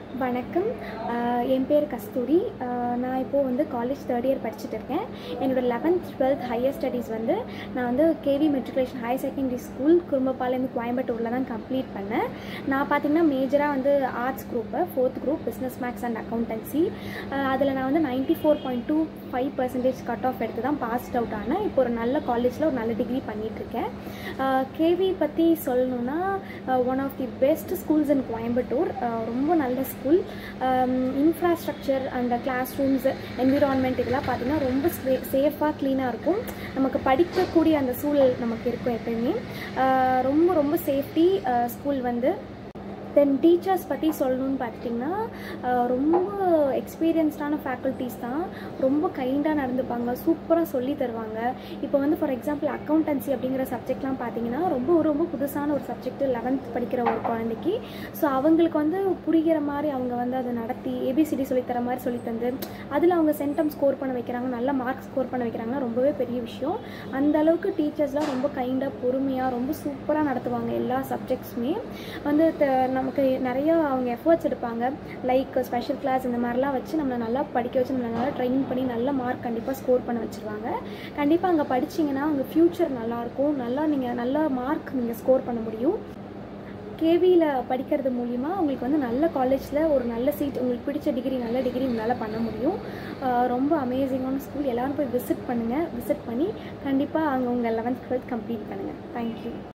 வணக்கம் ஆஹ் என் பேர் கஸ்தூரி ஆஹ் நான் இப்போது வந்து காலேஜ் தேர்ட் இயர் படிச்சுட்டு இருக்கேன் என்னோட லெவன்த் டுவெல்த் ஹையர் ஸ்டடீஸ் வந்து நான் வந்து KV matriculation higher secondary school குறும்பப்பாலேருந்து கோயம்புத்தூரில் தான் கம்ப்ளீட் பண்ணேன் நான் பார்த்தீங்கன்னா மேஜராக வந்து arts group fourth group business maths and accountancy அதில் நான் வந்து ninety four point two five percentage cut off எடுத்து தான் பாஸ்ட் அவுட் ஆனேன் இப்போ ஒரு நல்ல காலேஜில் ஒரு நல்ல டிகிரி பண்ணிகிட்ருக்கேன் கேவி பற்றி சொல்லணுன்னா one of the best schools in Coimbatore ah ரொம்ப நல்ல ஸ்கூல் இன்ஃப்ராஸ்ட்ரக்சர் அந்த கிளாஸ் ரூம்ஸ் என்விரான்மெண்ட் இதெல்லாம் பார்த்தீங்கன்னா ரொம்ப சேஃபாக க்ளீனாக இருக்கும் நமக்கு படிக்கக்கூடிய அந்த சூழல் நமக்கு இருக்கும் எப்பயுமே ஆஹ் ரொம்ப ரொம்ப சேஃப்டி ஸ்கூல் வந்து தென் டீச்சர்ஸ் பற்றி சொல்லணும்னு பார்த்துட்டிங்கன்னா ஆஹ் ரொம்ப எக்ஸ்பீரியன்ஸ்டான ஃபேக்கல்ட்டிஸ் தான் ரொம்ப கைண்டாக நடந்துப்பாங்க சூப்பராக சொல்லி தருவாங்க இப்போ வந்து ஃபார் எக்ஸாம்பிள் அக்கௌண்டன்சி அப்படிங்கிற சப்ஜெக்ட்லாம் பார்த்தீங்கன்னா ரொம்ப ரொம்ப புதுசான ஒரு சப்ஜெக்ட் லெவன்த் படிக்கிற ஒரு குழந்தைக்கு ஸோ அவங்களுக்கு வந்து புரிகிற மாதிரி அவங்க வந்து அதை நடத்தி ஏபிசிடி சொல்லித்தர மாதிரி சொல்லி தந்து அதில் அவங்க சென்டம் ஸ்கோர் பண்ண வைக்கிறாங்க நல்ல மார்க் ஸ்கோர் பண்ண வைக்கிறாங்கன்னா ரொம்பவே பெரிய விஷயம் அந்த அளவுக்கு டீச்சர்ஸ்லாம் ரொம்ப கைண்டாக பொறுமையாக ரொம்ப சூப்பராக நடத்துவாங்க எல்லா சப்ஜெக்ட்ஸுமே வந்து த- நமக்கு நிறைய அவங்க எஃபர்ட்ஸ் எடுப்பாங்க லைக் ஸ்பெஷல் கிளாஸ் இந்த மாதிரிலாம் வச்சு நம்மளை நல்லா படிக்க வச்சு நம்மளை நல்லா ட்ரெயின் பண்ணி நல்ல மார்க் கண்டிப்பாக ஸ்கோர் பண்ண வச்சுருவாங்க கண்டிப்பாக அங்கே படிச்சீங்கன்னா உங்கள் ஃப்யூச்சர் நல்லாயிருக்கும் நல்லா நீங்கள் நல்ல மார்க் நீங்கள் ஸ்கோர் பண்ண முடியும் கேவியில் படிக்கிறது மூலிமா உங்களுக்கு வந்து நல்ல காலேஜில் ஒரு நல்ல சீட் உங்களுக்கு பிடிச்ச டிகிரி நல்ல டிகிரி உங்களால் பண்ண முடியும் ஆஹ் ரொம்ப அமேசிங்கான ஸ்கூல் எல்லோரும் போய் விசிட் பண்ணுங்கள் விசிட் பண்ணி கண்டிப்பாக அங்கே உங்கள் லெவன்த் டுவெல்த் கம்ப்ளீட் பண்ணுங்கள் தேங்க்யூ